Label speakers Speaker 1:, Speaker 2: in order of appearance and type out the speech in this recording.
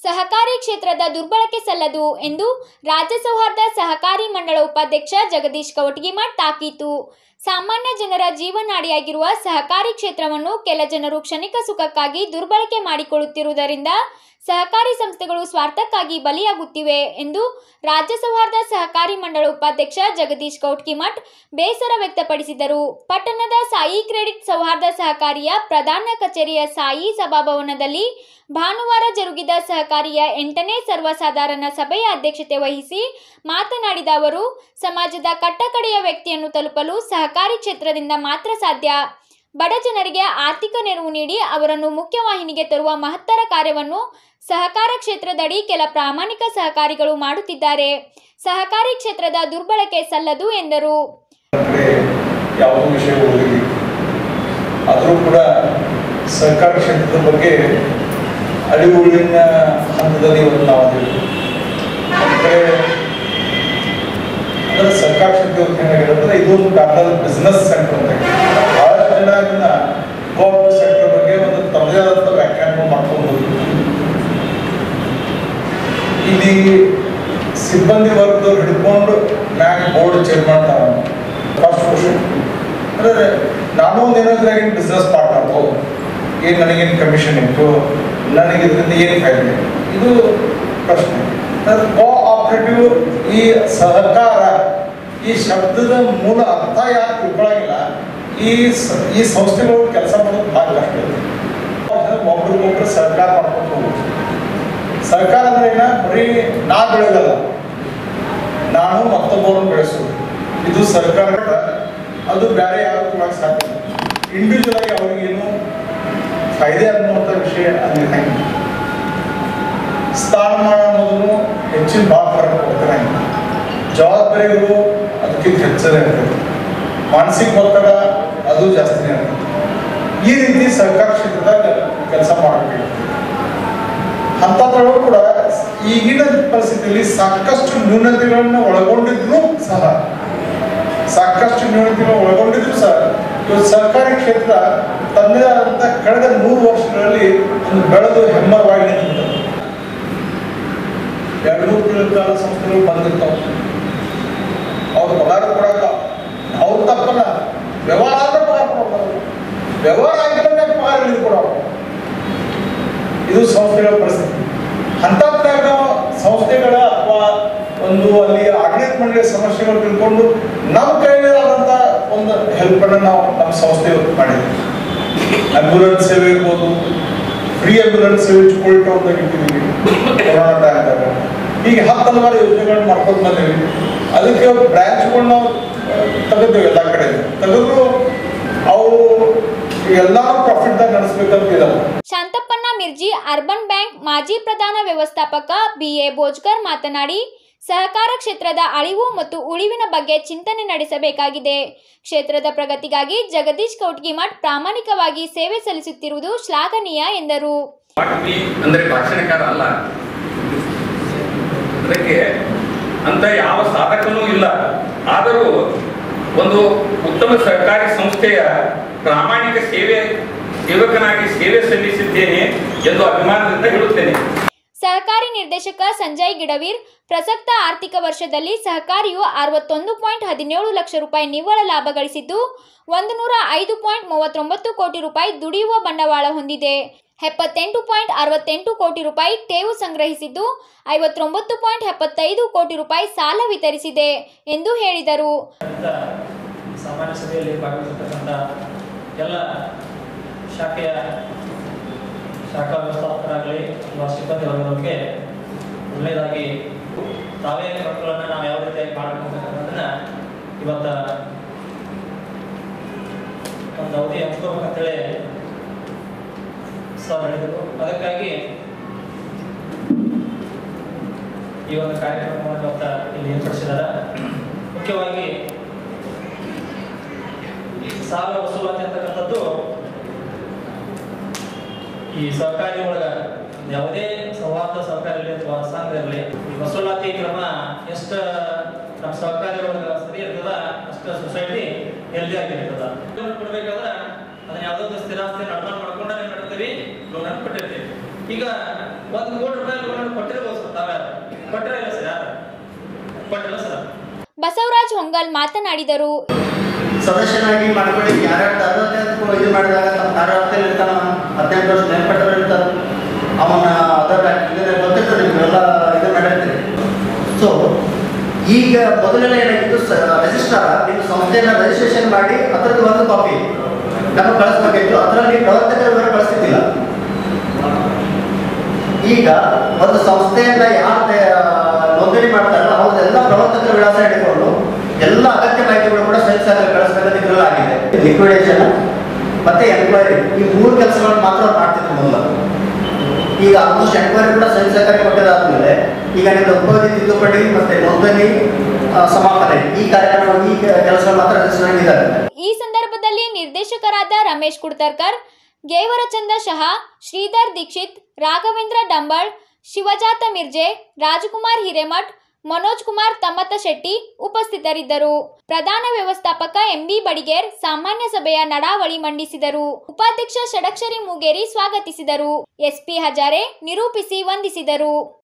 Speaker 1: ಸಹಕಾರಿ ಕ್ಷೇತ್ರದ ದುರ್ಬಳಕೆ ಸಲ್ಲದು ಎಂದು ರಾಜ್ಯ ಸೌಹಾರ್ದ ಸಹಕಾರಿ ಮಂಡಳ ಉಪಾಧ್ಯಕ್ಷ ಜಗದೀಶ್ ಕವಟಗಿಮಠ್ ತಾಕೀತು ಸಾಮಾನ್ಯ ಜನರ ಜೀವನಾಡಿಯಾಗಿರುವ ಸಹಕಾರಿ ಕ್ಷೇತ್ರವನ್ನು ಕೆಲ ಜನರು ಕ್ಷಣಿಕ ಸುಖಕ್ಕಾಗಿ ದುರ್ಬಳಕೆ ಮಾಡಿಕೊಳ್ಳುತ್ತಿರುವುದರಿಂದ ಸಹಕಾರಿ ಸಂಸ್ಥೆಗಳು ಸ್ವಾರ್ಥಕ್ಕಾಗಿ ಬಲಿಯಾಗುತ್ತಿವೆ ಎಂದು ರಾಜ್ಯ ಸೌಹಾರ್ದ ಸಹಕಾರಿ ಮಂಡಳ ಉಪಾಧ್ಯಕ್ಷ ಜಗದೀಶ್ ಕೌಟ್ಕಿಮಠ್ ಬೇಸರ ವ್ಯಕ್ತಪಡಿಸಿದರು ಪಟ್ಟಣದ ಸಾಯಿ ಕ್ರೆಡಿಟ್ ಸೌಹಾರ್ದ ಸಹಕಾರಿಯ ಪ್ರಧಾನ ಕಚೇರಿಯ ಸಾಯಿ ಸಭಾಭವನದಲ್ಲಿ ಭಾನುವಾರ ಜರುಗಿದ ಸಹಕಾರಿಯ ಎಂಟನೇ ಸರ್ವಸಾಧಾರಣ ಸಭೆಯ ಅಧ್ಯಕ್ಷತೆ ವಹಿಸಿ ಮಾತನಾಡಿದ ಅವರು ಸಮಾಜದ ಕಟ್ಟಕಡೆಯ ವ್ಯಕ್ತಿಯನ್ನು ತಲುಪಲು ಸಹಕಾರಿ ಕ್ಷೇತ್ರದಿಂದ ಮಾತ್ರ ಸಾಧ್ಯ ಬಡ ಜನರಿಗೆ ಆರ್ಥಿಕ ನೆರವು ನೀಡಿ ಅವರನ್ನು ಮುಖ್ಯವಾಹಿನಿಗೆ ತರುವ ಮಹತ್ತರ ಕಾರ್ಯವನ್ನು ಸಹಕಾರ ಕ್ಷೇತ್ರದಡಿ ಕೆಲ ಪ್ರಾಮಾಣಿಕ ಸಹಕಾರಿಗಳು ಮಾಡುತ್ತಿದ್ದಾರೆ ಸಹಕಾರಿ ಕ್ಷೇತ್ರದ ದುರ್ಬಳಕೆ ಸಲ್ಲದು ಎಂದರು
Speaker 2: ಕಡೆ ಯಾವುದೋ ವಿಷಯ ಓದಿದ್ವಿ ಆದರೂ ಕೂಡ ಸಹಕಾರ ಕ್ಷೇತ್ರದ ಬಗ್ಗೆ ಅಳಿವುಳಿನ ಹಂತದಲ್ಲಿ ಇವತ್ತು ನಾವು ಅದೀವಿ ಒಂದು ಕಡೆ ಅಂದರೆ ಸರ್ಕಾರ ಕ್ಷೇತ್ರ ಅಂತ ಹೇಳೋದಂದ್ರೆ ಇದು ಒಂದು ಕಾರಣದ ಬಿಸ್ನೆಸ್ ಸೆಂಟರ್ ಅಂತ ಹೇಳಿ. ಬಹಳಷ್ಟು ಜನ ಇದನ್ನ ಕೋಆಪರೇಟಿವ್ ಸೆಕ್ಟರ್ ಬಗ್ಗೆ ಒಂದು ತಮ್ಮದೇ ಆದಂಥ ವ್ಯಾಖ್ಯಾನ ಮಾಡ್ಕೊಂಡು ಹೋದ್ರು. ಇಲ್ಲಿ ಸಿಬ್ಬಂದಿ ವರ್ಗದವ್ರು ಹಿಡ್ಕೊಂಡು ಮ್ಯಾಗ್ ಬೋರ್ಡ್ ಚೇರ್ಮನ್ ಫಸ್ಟ್ ಕ್ವಶನ್ ಅಂದರೆ ನಾನು ಒಂದು ಏನಾದ್ರಾಗಿನ ಬಿಸ್ನೆಸ್ ಪಾರ್ಟ್ನರ್ ಹೌದು ಏನು ನನಗೇನು ಕಮಿಷನ್ ಇತ್ತು ನನಗೆ ಇದರಿಂದ ಏನು ಫಾಯ್ದೆ ಇದು ಪ್ರಶ್ನೆ ಕೋಆಪರೇಟಿವ್ ಈ ಸಹಕಾರ ಈ ಶಬ್ದದ ಮೂಲ ಅರ್ಥ ಯಾಕೆ ತಿಳ್ಕೊಳಂಗಿಲ್ಲ ಈ ಸ- ಈ ಸಂಸ್ಥೆಗಳು ಕೆಲಸ ಮಾಡೋದು ಭಾಳ ಕಷ್ಟ ಇದೆ ಒಬ್ರಿಗೊಬ್ರು ಸರ್ಕಾರ ಮಾಡ್ಕೊಂಡು ಹೋಗ್ಬೋದು ಸರ್ಕಾರ ಅಂದ್ರೆ ಏನ ಬರೀ ನಾ ಬೆಳೆದಲ್ಲ ನಾನು ಮತ್ತೊಬ್ಬರನ್ನು ಬೆಳೆಸೋದು ಇದು ಸರ್ಕಾರ ಅದು ಬೇರೆ ಯಾರು ಕೊಡಕ್ಕೆ ಸಾಧ್ಯ ಇಂಡಿವಿಜುವಲ್ ಆಗಿ ಅವ್ರಿಗೇನು ಫಾಯ್ದೆ ಅನ್ನುವಂಥ ವಿಷಯ ಅಲ್ಲಿ ಇರಂಗಿಲ್ಲ ಸ್ಥಾನಮಾನ ಅನ್ನೋದನ್ನು ಹೆಚ್ಚಿನ ಭಾಳ ಫರಕ್ ಕೊಡ್ತಾರೆ ಜವಾಬ್ದಾರಿಗಳು ಅದಕ್ಕಿಂತ ಹೆಚ್ಚನೇ ಇರ್ತದೆ ಮಾನಸಿಕ ಒತ್ತಡ ಅದು ಜಾಸ್ತಿನೇ ಇರ್ತದೆ ಈ ರೀತಿ ಸರ್ಕಾರ ಕ್ಷೇತ್ರದಾಗ ಕೆಲಸ ಮಾಡಬೇಕು ಅಂಥದ್ರೊಳಗೂ ಕೂಡ ಈಗಿನ ಪರಿಸ್ಥಿತಿಯಲ್ಲಿ ಸಾಕಷ್ಟು ನ್ಯೂನತೆಗಳನ್ನು ಒಳಗೊಂಡಿದ್ರು ಸಹ ಸಾಕಷ್ಟು ನ್ಯೂನತೆಗಳನ್ನು ಒಳಗೊಂಡಿದ್ರು ಸಹ ಇವತ್ತು ಸರ್ಕಾರಿ ಕ್ಷೇತ್ರ ತನ್ನದೇ ಆದಂಥ ಕಳೆದ ನೂರು ವರ್ಷಗಳಲ್ಲಿ ಒಂದು ಬೆಳೆದು ಹೆಮ್ಮರವಾಗಿ ನಿಂತಿದೆ ಎರಡು ಮೂರು ತಿಂಗಳ ಸಂಸ್ಥೆಗಳು ಬಂದಿರ್ತಾವೆ ಅವ್ರು ಪಗಾರ ಕೊಡಕ್ಕ ಅವ್ರು ತಪ್ಪಲ್ಲ ವ್ಯವಹಾರ ಆದ್ರೆ ಪಗಾರ ಕೊಡ್ತಾರೆ ವ್ಯವಹಾರ ಆಗಿಲ್ಲ ಪಗಾರ ಇಳಿದು ಕೊಡೋರು ಇದು ಸಂಸ್ಥೆಗಳ ಪರಿಸ್ಥಿತಿ ಅಂಥದ್ದಾಗ ಸಂಸ್ಥೆಗಳ ಅಥವಾ ಒಂದು ಅಲ್ಲಿ ಆಡಳಿತ ಮಂಡಳಿಯ ಸಮಸ್ಯೆಗಳು ತಿಳ್ಕೊಂಡು ನಮ್ಮ ಕೈಲಾದಂಥ ಒಂದು ಹೆಲ್ಪ್ ಅನ್ನು ನಾವು ನಮ್ಮ ಸಂಸ್ಥೆ ಮಾಡಿದ್ವಿ ಆಂಬ್ಯುಲೆನ್ಸ್ ಸೇವೆ ಇರ್ಬೋದು ಫ್ರೀ ಆಂಬ್ಯುಲೆನ್ಸ್ ಸೇವೆ ಚಿಕ್ಕೋಳಿ ಟೌನ್ದಾಗ ಇಟ್ಟಿದ್ದೀವಿ ಕೊರೋನಾ ಟೈಮ್ದಾಗ ಹೀಗೆ ಹತ್ತು ಹಲವಾರು ಯೋಜನೆಗಳನ್ನ ಮಾಡ್ಕೊಂಡು ಬಂದೀವಿ ಅದಕ್ಕೆ ಬ್ರ್ಯಾಂಚ್ಗಳು ನಾವು ತೆಗೆದೇವೆ ಎಲ್ಲ ಕಡೆ ತೆಗೆದ್ರು ಅವು ಎಲ್ಲರೂ ಪ್ರಾಫಿಟ್ದಾಗ ನಡೆಸ್ಬೇಕಂತ ಇದಲ್ಲ
Speaker 1: ಶಾಂತಪ್ಪಣ್ಣ ಮಿರ್ಜಿ ಅರ್ಬನ್ ಬ್ಯಾಂಕ್ ಮಾಜಿ ಪ್ರಧಾನ ವ್ಯವಸ್ಥಾಪಕ ಬಿಎ ಬೋಜ್ಕರ್ ಮಾತನಾಡಿ ಸಹಕಾರ ಕ್ಷೇತ್ರದ ಅಳಿವು ಮತ್ತು ಉಳಿವಿನ ಬಗ್ಗೆ ಚಿಂತನೆ ನಡೆಸಬೇಕಾಗಿದೆ ಕ್ಷೇತ್ರದ ಪ್ರಗತಿಗಾಗಿ ಜಗದೀಶ್ ಕೌಟ್ಗಿಮಠ್ ಪ್ರಾಮಾಣಿಕವಾಗಿ ಸೇವೆ ಸಲ್ಲಿಸುತ್ತಿರುವುದು ಶ್ಲಾಘನೀಯ ಎಂದರು
Speaker 3: ಪಾಟಲಿ ಅಂದರೆ ಭಾಷಣಕಾರ ಅಲ್ಲ ಅದಕ್ಕೆ ಅಂತ ಯಾವ ಸಾಧಕನೂ ಇಲ್ಲ ಆದರೂ ಒಂದು ಉತ್ತಮ ಸರ್ಕಾರಿ ಸಂಸ್ಥೆಯ ಪ್ರಾಮಾಣಿಕ ಸೇವೆ ಸೇವಕನಾಗಿ ಸೇವೆ ಸಲ್ಲಿಸಿದ್ದೇನೆ ಎಂದು ಅಭಿಮಾನದಿಂದ ಹೇಳುತ್ತೇನೆ
Speaker 1: ಸಹಕಾರಿ ನಿರ್ದೇಶಕ ಸಂಜಯ್ ಗಿಡವೀರ್ ಪ್ರಸಕ್ತ ಆರ್ಥಿಕ ವರ್ಷದಲ್ಲಿ ಸಹಕಾರಿಯು ಅರವತ್ತೊಂದು ಪಾಯಿಂಟ್ ಹದಿನೇಳು ಲಕ್ಷ ರೂಪಾಯಿ ನಿವ್ವಳ ಲಾಭ ಗಳಿಸಿದ್ದು ಒಂದು ನೂರ ಐದು ಪಾಯಿಂಟ್ ಮೂವತ್ತೊಂಬತ್ತು ಕೋಟಿ ರೂಪಾಯಿ ದುಡಿಯುವ ಬಂಡವಾಳ ಹೊಂದಿದೆ ಎಪ್ಪತ್ತೆಂಟು ಪಾಯಿಂಟ್ ಅರವತ್ತೆಂಟು ಕೋಟಿ ರೂಪಾಯಿ ಠೇವು ಸಂಗ್ರಹಿಸಿದ್ದು ಐವತ್ತೊಂಬತ್ತು ಪಾಯಿಂಟ್ ಎಪ್ಪತ್ತೈದು ಕೋಟಿ ರೂಪಾಯಿ ಸಾಲ ವಿತರಿಸಿದೆ ಎಂದು ಹೇಳಿದರು
Speaker 4: ಅಂತ ಸಾಮಾನ್ಯ ಸಭೆಯಲ್ಲಿ ಭಾಗವಹಿಸಿರ್ತಕ್ಕಂಥ ಎಲ್ಲ ಶಾಖೆಯ ಶಾಖಾ ವ್ಯವಸ್ಥಾಪಕರಾಗಲಿ ಅಥವಾ ಸಿಬ್ಬಂದಿ ವರ್ಗದವರಿಗೆ ಒಳ್ಳೆಯದಾಗಿ ತಾವೇ ಮಕ್ಕಳನ್ನು ನಾವು ಯಾವ ರೀತಿಯಾಗಿ ಮಾಡಬೇಕು ಅಂತಕ್ಕಂಥದ್ದನ್ನ ಇವತ್ತ ಒಂದು ಅವಧಿ ಹಂಚ್ಕೋಬೇಕಂತೇಳಿ ಸರ್ ಹೇಳಿದರು ಅದಕ್ಕಾಗಿ ಈ ಒಂದು ಕಾರ್ಯಕ್ರಮವನ್ನು ಇವತ್ತ ಇಲ್ಲಿ ಏರ್ಪಡಿಸಿದ್ದಾರೆ ಮುಖ್ಯವಾಗಿ ಸಾಲ ವಸೂಲಾತಿ ಅಂತಕ್ಕಂಥದ್ದು ಈ ಸರ್ಕಾರಿ ಒಳಗ ಯಾವುದೇ ಸೌಹಾರ್ದ ಸರ್ಕಾರ ಇರಲಿ ಅಥವಾ ಸಂಘ ಇರಲಿ ಈ ವಸೂಲಾತಿ ಕ್ರಮ ಎಷ್ಟು ನಮ್ಮ ಸರ್ಕಾರಿ ಒಳಗ ಸರಿ ಇರ್ತದ ಅಷ್ಟು ಸೊಸೈಟಿ ಹೆಲ್ದಿ ಆಗಿರ್ತದ ಲೋನ್ ಕೊಡ್ಬೇಕಾದ್ರೆ ಅದನ್ನ ಯಾವುದೋ ಒಂದು ಸ್ಥಿರಾಸ್ತಿ ಅಡ್ವಾನ್ಸ್ ಮಾಡ್ಕೊಂಡ ಏನ್ ಮಾಡ್ತೀವಿ ಲೋನ್ ಕೊಟ್ಟಿರ್ತೀವಿ ಈಗ ಒಂದು ಕೋಟಿ ರೂಪಾಯಿ ಲೋನ್ ಕೊಟ್ಟಿರ್ಬೋದು ಸರ್ ತಾವೇ ಕೊಟ್ಟಿರ ಇಲ್ಲ ಸರ್ ಯಾರು ಕೊಟ್ಟಿಲ್ಲ ಸರ್
Speaker 1: ಬಸವರಾಜ್ ಹೊಂಗಲ್ ಮಾತನಾಡಿದರು
Speaker 5: ಸದಸ್ಯನಾಗಿ ಮಾಡ್ಕೊಳ್ಳಿ ಯಾರ್ಯಾರು ಅರವತ್ತೈದು ಇದು ಮಾಡಿದಾಗ ನಮ್ಮ ಕಾರ್ಯಕರ್ತಲ್ಲಿ ಇರ್ತಾನ ಹದಿನೆಂಟು ವರ್ಷ ಮೇಲ್ಪಟ್ಟರು ಇರ್ತಾರೆ ಅವನ ಅದರ ಇದನ್ನ ಗೊತ್ತಿರ್ತದೆ ನಿಮಗೆಲ್ಲ ಇದು ಮಾಡಿರ್ತೀರಿ ಸೊ ಈಗ ಮೊದಲೆಲ್ಲ ಏನಾಗಿತ್ತು ರಿಜಿಸ್ಟರ್ ನಿಮ್ಮ ಸಂಸ್ಥೆಯನ್ನ ರಿಜಿಸ್ಟ್ರೇಷನ್ ಮಾಡಿ ಅದರದ್ದು ಒಂದು ಕಾಪಿ ನಮಗೆ ಕಳಿಸ್ಬೇಕಿತ್ತು ಅದರಲ್ಲಿ ಪ್ರವರ್ತಕರ ವಿವರ ಕಳಿಸ್ತಿದ್ದಿಲ್ಲ ಈಗ ಒಂದು ಸಂಸ್ಥೆಯನ್ನ ಯಾರು ನೋಂದಣಿ ಮಾಡ್ತಾರಲ್ಲ ಅವ್ರದ್ದೆಲ್ಲ ಪ್ರವರ್ತಕರ ವಿಳಾಸ ಹಿಡ್ಕೊಂಡು ಎಲ್ಲ ಅಗತ್ಯ ಮಾಹಿತಿಗಳು ಕೂಡ ಸಹಿತ ಕಳಿಸ್ಬೇಕಂತ ಇದ್ರಲ್ಲಿ ಆಗಿದೆ ಲಿಕ್ವಿಡೇಷನ್ ಮತ್ತೆ ಎನ್ಕ್ವೈರಿ ಈ ಮೂರು ಕೆಲಸಗಳನ್ನು ಮಾತ್ರ ಅವ್ರು ಮಾಡ್ತಿದ್ರು ಮೊದಲು ಈಗ ಆಲ್ಮೋಸ್ಟ್ ಎನ್ಕ್ವೈರಿ ಕೂಡ ಸಹಿತ ಸಹಕಾರ ಕೊಟ್ಟಿದ್ದಾದ್ಮೇಲೆ ಈಗ ನಿಮ್ದು ಉಪಯೋಗಿ ತಿದ್ದುಪಡಿ ಮತ್ತೆ ನೋಂದಣಿ ಆ, ಸಮಾಪನೆ ಈ ಕಾರ್ಯಕ್ರಮ ಈ ಕೆಲಸಗಳು ಮಾತ್ರ ನಡೆಸಿದ್ದಾರೆ
Speaker 1: ಈ ಸಂದರ್ಭದಲ್ಲಿ ನಿರ್ದೇಶಕರಾದ ರಮೇಶ್ ಕುಡ್ತರ್ಕರ್ ಗೇವರಚಂದ ಶಹಾ ಶ್ರೀಧರ್ ದೀಕ್ಷಿತ್ ರಾಘವೇಂದ್ರ ಡಂಬಾಳ್ ಶಿವಜಾತ ಮಿರ್ಜೆ ರಾಜಕುಮಾರ್ ಹಿರೇಮಠ್ ಮನೋಜ್ ಕುಮಾರ್ ತಮ್ಮತ್ತ ಶೆಟ್ಟಿ ಉಪಸ್ಥಿತರಿದ್ದರು ಪ್ರಧಾನ ವ್ಯವಸ್ಥಾಪಕ ಎಂಬಿ ಬಡಿಗೇರ್ ಸಾಮಾನ್ಯ ಸಭೆಯ ನಡಾವಳಿ ಮಂಡಿಸಿದರು ಉಪಾಧ್ಯಕ್ಷ ಷಡಕ್ಷರಿ ಮೂಗೇರಿ ಸ್ವಾಗತಿಸಿದರು ಎಸ್ಪಿ ಹಜಾರೆ ನಿರೂಪಿಸಿ ವಂದಿಸಿದರು